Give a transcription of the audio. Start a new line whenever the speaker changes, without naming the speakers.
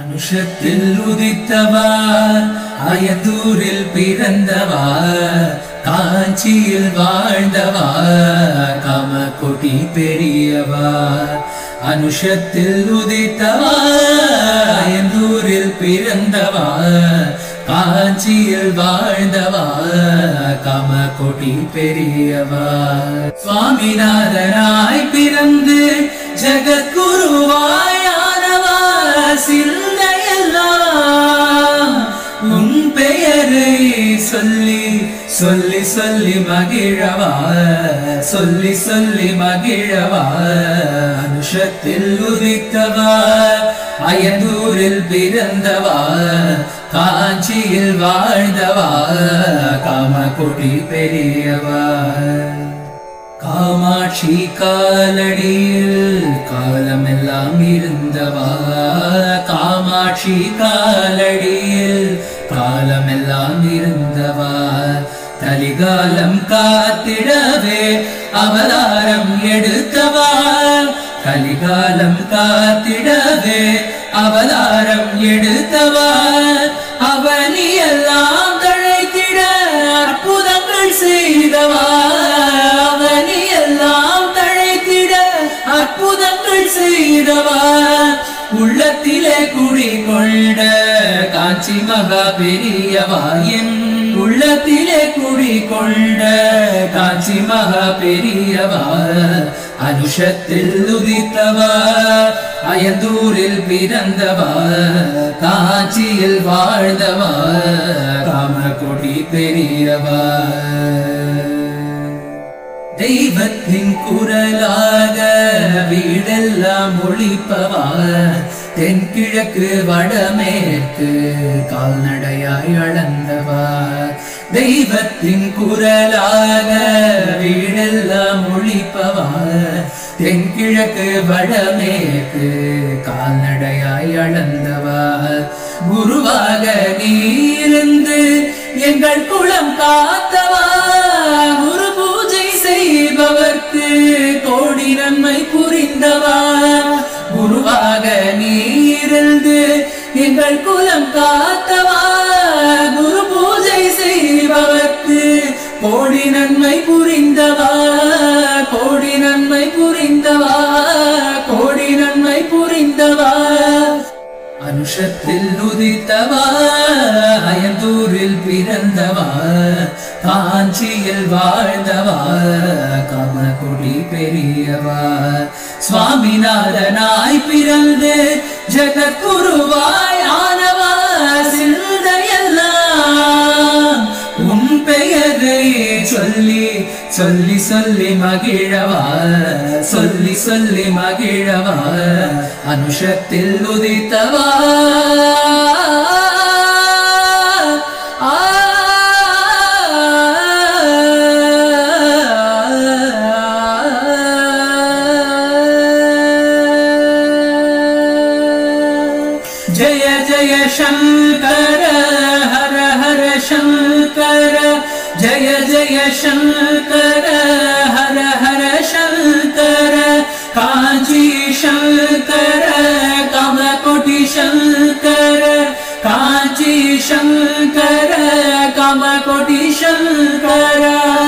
அனுஷத்தில் உதித்தவா அயதூரில் பிறந்தவா காஞ்சியில் வாழ்ந்தவா காமகோட்டி பெரியவா அனுஷத்தில் உதித்தவா அயந்தூரில் பிறந்தவா காஞ்சியில் வாழ்ந்தவா காமகோட்டி பெரியவா சுவாமிநாதனாய் பிறந்து ஜெகத்குருவாயானவா சிந்தையெல்லாம் உன் பெயரை சொல்லி சொல்லி சொல்லி மகிழவா சொல்லி சொல்லி மகிழவா அனுஷத்தில் உதித்தவா அயந்தூரில் பிறந்தவா காஞ்சியில் வாழ்ந்தவா காமகோட்டி பெரியவா காமாட்சி காலடியில் காலமெல்லாம் இருந்தவா காமாட்சி காலடியில் காலமெல்லாம் இருந்தவா கலிகாலம் காத்திடவே அவதாரம் எடுத்தவா கலிகாலம் காத்திடவே அவதாரம் எடுத்தவா அவனியெல்லாம் தழைத்திட அற்புதங்கள் செய்தவா அவனியெல்லாம் தழைத்திட அற்புதங்கள் செய்தவா உள்ளத்திலே குடிகொண்ட காஞ்சி மகா பெரியவா என் உள்ளத்திலே குடிகொண்ட காஞ்சி மகா பெரியவா அனுஷத்தில் உதித்தவா அயந்தூரில் பிறந்தவா காஞ்சியில் வாழ்ந்தவா காமகொடி பெரியவா தெய்வத்தின் குரலாக வீடெல்லாம் ஒழிப்பவா தென்கிழக்கு வடமேற்கு கால்நடையாய் அளந்தவா தெய்வத்தின் குரலாக வீடெல்லாம் ஒழிப்பவா தென்கிழக்கு வடமேற்கு கால்நடையாய் அளந்தவா குருவாக நீருந்து எங்கள் குளம் காத்தவா குரு பூஜை செய்பவர்க்கு கோடி நன்மை புரிந்தவா குருவாக நீரிருந்து எங்கள் குலம் காத்தவா குரு பூஜை செய்பவர்க்கு கோடி நன்மை புரிந்தவா கோடி நன்மை புரிந்தவா கோடி நன்மை புரிந்தவா அனுஷத்தில் உதித்தவா அயந்தூரில் பிறந்தவா காஞ்சியில் வாழ்ந்தவா காமகுடி பெரியவா சுவாமிநாதனாய் பிறந்து ஜெகத்குருவாய் ஆனவா சிந்தையெல்லாம் உன் பெயரை சொல்லி சொல்லி சொல்லி மகிழவா சொல்லி சொல்லி மகிழவா அனுஷத்தில் உதித்தவா ஆ जय जय शङ्कर हर हर शङ्कर जय जय शङ्कर हर हर शङ्कर काञ्ची शङ्कर कमकोटि शङ्कर काञ्ची शङ्कर कमकोटि शङ्कर